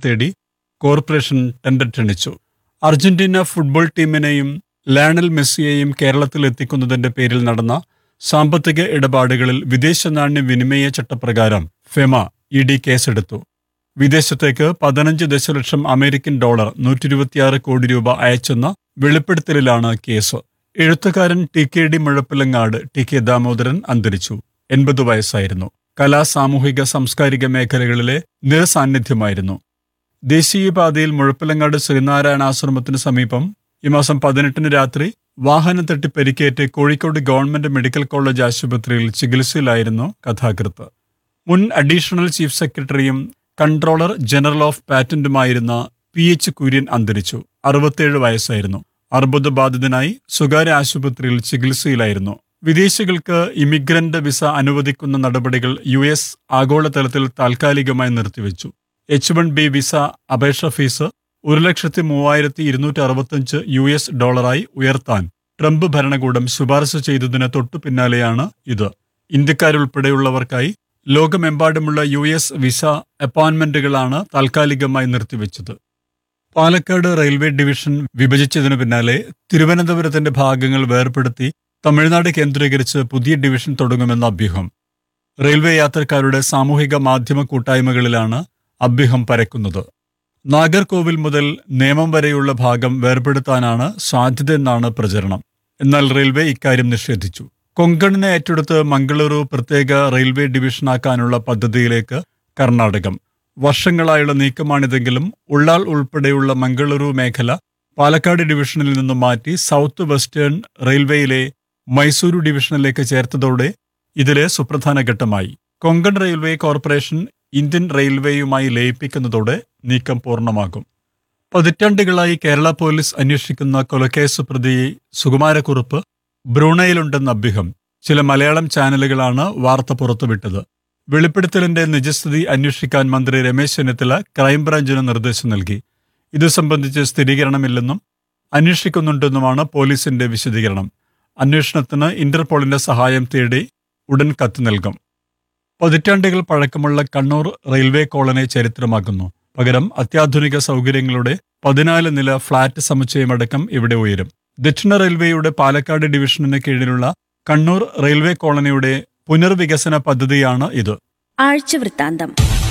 തേടി corporation tender ക്ഷണിച്ചു Argentina football ടീമിനെയും ലയണൽ മെസ്സിയെയും കേരളത്തിൽ എത്തിക്കുന്നതിന്റെ പേരിൽ നടന്ന സാമ്പത്തിക ഇടപാടുകളിൽ വിദേശ നാണ്യ വിനിമയ ചട്ടപ്രകാരം ഫെമ ഇ ഡി കേസെടുത്തു വിദേശത്തേക്ക് പതിനഞ്ച് ദശലക്ഷം അമേരിക്കൻ ഡോളർ നൂറ്റി ഇരുപത്തിയാറ് കോടി രൂപ അയച്ചെന്ന വെളിപ്പെടുത്തലിലാണ് കേസ് എഴുത്തുകാരൻ T K D Muzhappilangad T K Damodaran അന്തരിച്ചു എൺപത് വയസ്സായിരുന്നു കലാ സാമൂഹിക സാംസ്കാരിക മേഖലകളിലെ നിറസാന്നിധ്യമായിരുന്നു ദേശീയപാതയിൽ മുഴപ്പിലങ്ങാട് ശ്രീനാരായണ ആശ്രമത്തിന് സമീപം ഈ മാസം പതിനെട്ടിന് രാത്രി വാഹനം തട്ടി പരിക്കേറ്റ് കോഴിക്കോട് ഗവൺമെന്റ് മെഡിക്കൽ കോളേജ് ആശുപത്രിയിൽ ചികിത്സയിലായിരുന്നു കഥാകൃത്ത് മുൻ അഡീഷണൽ ചീഫ് സെക്രട്ടറിയും കൺട്രോളർ ജനറൽ ഓഫ് പാറ്റന്റുമായിരുന്ന പി എച്ച് കുര്യൻ അന്തരിച്ചു അറുപത്തേഴ് വയസ്സായിരുന്നു അർബുദബാധിതനായി സ്വകാര്യ ആശുപത്രിയിൽ ചികിത്സയിലായിരുന്നു വിദേശികൾക്ക് ഇമിഗ്രന്റ് വിസ അനുവദിക്കുന്ന നടപടികൾ യു എസ് ആഗോളതലത്തിൽ താൽക്കാലികമായി നിർത്തിവെച്ചു എച്ച് വൺ ബി വിസ അപേക്ഷ ഫീസ് ഒരു ലക്ഷത്തി മൂവായിരത്തി ഇരുന്നൂറ്റി അറുപത്തഞ്ച് യു എസ് ഡോളറായി ഉയർത്താൻ ട്രംപ് ഭരണകൂടം ശുപാർശ ചെയ്തതിന് തൊട്ടു പിന്നാലെയാണ് ഇത് ഇന്ത്യക്കാരുൾപ്പെടെയുള്ളവർക്കായി ലോകമെമ്പാടുമുള്ള യു എസ് വിസ അപ്പോയിന്റ്മെന്റുകളാണ് താൽക്കാലികമായി നിർത്തിവെച്ചത് പാലക്കാട് റെയിൽവേ ഡിവിഷൻ വിഭജിച്ചതിനു പിന്നാലെ തിരുവനന്തപുരത്തിന്റെ ഭാഗങ്ങൾ വേർപെടുത്തി തമിഴ്നാട് കേന്ദ്രീകരിച്ച് പുതിയ ഡിവിഷൻ തുടങ്ങുമെന്ന അഭ്യൂഹം റെയിൽവേ യാത്രക്കാരുടെ സാമൂഹിക മാധ്യമ കൂട്ടായ്മകളിലാണ് അഭ്യൂഹം പരക്കുന്നത് നാഗർകോവിൽ മുതൽ നേമം വരെയുള്ള ഭാഗം വേർപെടുത്താനാണ് സാധ്യതയെന്നാണ് പ്രചരണം എന്നാൽ റെയിൽവേ ഇക്കാര്യം നിഷേധിച്ചു കൊങ്കണിനെ ഏറ്റെടുത്ത് മംഗളൂരു പ്രത്യേക റെയിൽവേ ഡിവിഷനാക്കാനുള്ള പദ്ധതിയിലേക്ക് കർണാടകം വർഷങ്ങളായുള്ള നീക്കമാണിതെങ്കിലും ഉള്ളാൾ ഉൾപ്പെടെയുള്ള മംഗളൂരു മേഖല പാലക്കാട് ഡിവിഷനിൽ നിന്നും മാറ്റി സൗത്ത് വെസ്റ്റേൺ റെയിൽവേയിലെ മൈസൂരു ഡിവിഷനിലേക്ക് ചേർത്തതോടെ ഇതിലെ സുപ്രധാന ഘട്ടമായി കൊങ്കൺ റെയിൽവേ കോർപ്പറേഷൻ ഇന്ത്യൻ റെയിൽവേയുമായി ലയിപ്പിക്കുന്നതോടെ നീക്കം പൂർണ്ണമാകും പതിറ്റാണ്ടുകളായി കേരള പോലീസ് അന്വേഷിക്കുന്ന കൊലക്കേസ് പ്രതി സുകുമാരക്കുറുപ്പ് ബ്രൂണയിലുണ്ടെന്ന അഭ്യൂഹം ചില മലയാളം ചാനലുകളാണ് വാർത്ത പുറത്തുവിട്ടത് വെളിപ്പെടുത്തലിന്റെ നിജസ്ഥിതി അന്വേഷിക്കാൻ മന്ത്രി രമേശ് ചെന്നിത്തല ക്രൈംബ്രാഞ്ചിന് നിർദ്ദേശം നൽകി ഇത് സംബന്ധിച്ച് സ്ഥിരീകരണമില്ലെന്നും അന്വേഷിക്കുന്നുണ്ടെന്നുമാണ് പോലീസിന്റെ വിശദീകരണം അന്വേഷണത്തിന് ഇന്റർപോളിന്റെ സഹായം തേടി ഉടൻ കത്ത് നൽകും പതിറ്റാണ്ടുകൾ പഴക്കമുള്ള കണ്ണൂർ റെയിൽവേ കോളനി ചരിത്രമാക്കുന്നു പകരം അത്യാധുനിക സൗകര്യങ്ങളുടെ പതിനാല് നില ഫ്ളാറ്റ് സമുച്ചയമടക്കം ഇവിടെ ഉയരും ദക്ഷിണ റെയിൽവേയുടെ പാലക്കാട് ഡിവിഷന് കീഴിലുള്ള കണ്ണൂർ റെയിൽവേ കോളനിയുടെ പുനർവികസന പദ്ധതിയാണ് ഇത് ആഴ്ചവൃത്താന്തം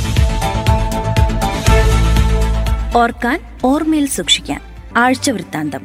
ഓർക്കാൻ ഓർമ്മയിൽ സൂക്ഷിക്കാൻ ആഴ്ചവൃത്താന്തം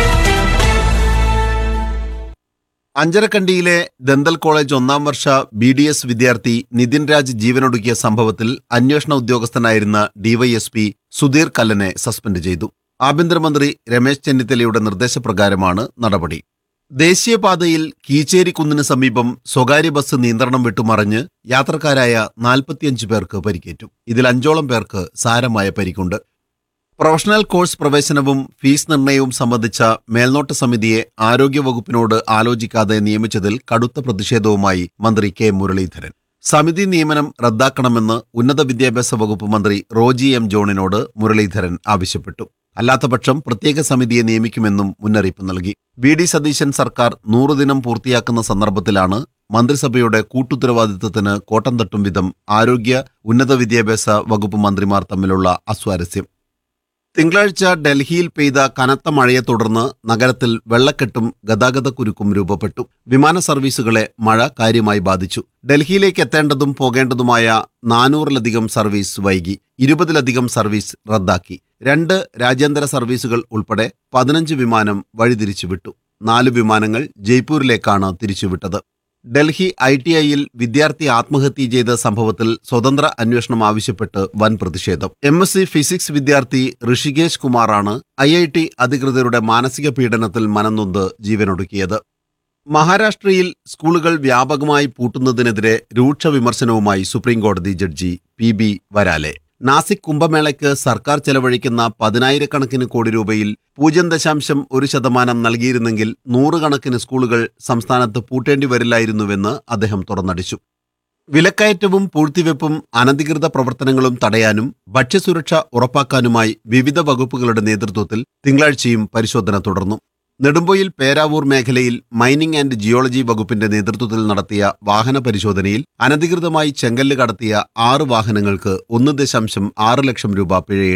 അഞ്ചരക്കണ്ടിയിലെ ദന്തൽ കോളേജ് ഒന്നാം വർഷ ബി ഡി എസ് വിദ്യാർത്ഥി നിതിൻ രാജ് ജീവനൊടുക്കിയ സംഭവത്തിൽ അന്വേഷണ ഉദ്യോഗസ്ഥനായിരുന്ന ഡിവൈഎസ്പി സുധീർ കല്ലനെ സസ്പെൻഡ് ചെയ്തു ആഭ്യന്തരമന്ത്രി രമേശ് ചെന്നിത്തലയുടെ നിർദ്ദേശപ്രകാരമാണ് നടപടി ദേശീയപാതയിൽ കീച്ചേരി കുന്നിന് സമീപം സ്വകാര്യ ബസ് നിയന്ത്രണം വിട്ടുമറിഞ്ഞ് യാത്രക്കാരായ നാൽപ്പത്തിയഞ്ച് പേർക്ക് പരിക്കേറ്റു ഇതിൽ അഞ്ചോളം പേർക്ക് സാരമായ പരിക്കുണ്ട് പ്രൊഫഷണൽ കോഴ്സ് പ്രവേശനവും ഫീസ് നിർണയവും സംബന്ധിച്ച മേൽനോട്ട സമിതിയെ ആരോഗ്യവകുപ്പിനോട് ആലോചിക്കാതെ നിയമിച്ചതിൽ കടുത്ത പ്രതിഷേധവുമായി മന്ത്രി കെ മുരളീധരൻ സമിതി നിയമനം റദ്ദാക്കണമെന്ന് ഉന്നത വിദ്യാഭ്യാസ വകുപ്പ് മന്ത്രി റോജി എം ജോണിനോട് മുരളീധരൻ ആവശ്യപ്പെട്ടു അല്ലാത്തപക്ഷം പ്രത്യേക സമിതിയെ നിയമിക്കുമെന്നും മുന്നറിയിപ്പ് നൽകി വി ഡി സതീശൻ സർക്കാർ നൂറ് ദിനം പൂർത്തിയാക്കുന്ന സന്ദർഭത്തിലാണ് മന്ത്രിസഭയുടെ കൂട്ടുത്തരവാദിത്തത്തിന് കോട്ടം തട്ടും വിധം ആരോഗ്യ ഉന്നത വിദ്യാഭ്യാസ വകുപ്പ് മന്ത്രിമാർ തമ്മിലുള്ള അസ്വാരസ്യം തിങ്കളാഴ്ച ഡൽഹിയിൽ പെയ്ത കനത്ത മഴയെ തുടർന്ന് നഗരത്തിൽ വെള്ളക്കെട്ടും ഗതാഗതക്കുരുക്കും രൂപപ്പെട്ടു വിമാന സർവീസുകളെ മഴ കാര്യമായി ബാധിച്ചു ഡൽഹിയിലേക്ക് എത്തേണ്ടതും പോകേണ്ടതുമായ നാനൂറിലധികം സർവീസ് വൈകി ഇരുപതിലധികം സർവീസ് റദ്ദാക്കി രണ്ട് രാജ്യാന്തര സർവീസുകൾ ഉൾപ്പെടെ പതിനഞ്ച് വിമാനം വഴിതിരിച്ചുവിട്ടു നാല് വിമാനങ്ങൾ ജയ്പൂരിലേക്കാണ് തിരിച്ചുവിട്ടത് ഡൽഹി ഐ ടി ഐയിൽ വിദ്യാർത്ഥി ആത്മഹത്യ ചെയ്ത സംഭവത്തിൽ സ്വതന്ത്ര അന്വേഷണം ആവശ്യപ്പെട്ട് വൻ പ്രതിഷേധം എം എസ് സി ഫിസിക്സ് വിദ്യാർത്ഥി ഋഷികേശ് കുമാറാണ് ഐ ഐ ടി അധികൃതരുടെ മാനസിക പീഡനത്തിൽ മനംനൊന്ത് ജീവനൊടുക്കിയത് മഹാരാഷ്ട്രയിൽ സ്കൂളുകൾ വ്യാപകമായി പൂട്ടുന്നതിനെതിരെ രൂക്ഷ വിമർശനവുമായി സുപ്രീംകോടതി judge P B Varale Nashik കുംഭമേളയ്ക്ക് സർക്കാർ ചെലവഴിക്കുന്ന പതിനായിരക്കണക്കിന് കോടി രൂപയിൽ പൂജ്യം ദശാംശം ഒരു ശതമാനം നൽകിയിരുന്നെങ്കിൽ നൂറുകണക്കിന് സ്കൂളുകൾ സംസ്ഥാനത്ത് പൂട്ടേണ്ടി വരില്ലായിരുന്നുവെന്ന് അദ്ദേഹം തുറന്നടിച്ചു വിലക്കയറ്റവും പൂഴ്ത്തിവെപ്പും അനധികൃത പ്രവർത്തനങ്ങളും തടയാനും ഭക്ഷ്യസുരക്ഷ ഉറപ്പാക്കാനുമായി വിവിധ വകുപ്പുകളുടെ നേതൃത്വത്തിൽ തിങ്കളാഴ്ചയും പരിശോധന തുടർന്നു നെടുമ്പൊയിൽ പേരാവൂർ മേഖലയിൽ മൈനിംഗ് ആൻഡ് ജിയോളജി വകുപ്പിന്റെ നേതൃത്വത്തിൽ നടത്തിയ വാഹന പരിശോധനയിൽ അനധികൃതമായി ചെങ്കല്ല് കടത്തിയ ആറ് വാഹനങ്ങൾക്ക് ഒന്ന് ദശാംശം ആറ് ലക്ഷം രൂപ പിഴ